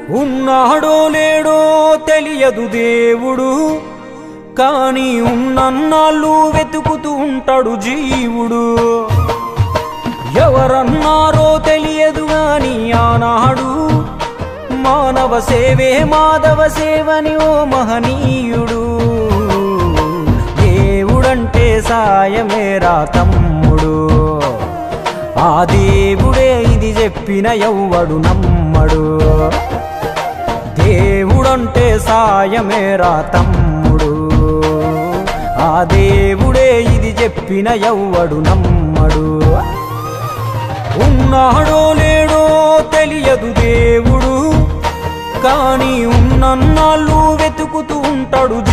ఉన్నాడో లేడో తెలియదు దేవుడు కాని ఉన్నన్నాళ్ళు వెతుకుతూ ఉంటాడు జీవుడు ఎవరన్నారో తెలియదు గాని ఆనాడు మానవ సేవే మాధవ సేవని ఓ మహనీయుడు దేవుడంటే సాయమేరా తమ్ముడు ఆ దేవుడే ఇది చెప్పిన ఎవ్వడు నమ్మడు దేవుడంటే సాయమేరా తమ్ముడు ఆ దేవుడే ఇది చెప్పిన ఎవ్వడు నమ్మడు ఉన్నాడో లేడో తెలియదు దేవుడు కాని ఉన్నన్నాళ్ళు వెతుకుతూ ఉంటాడు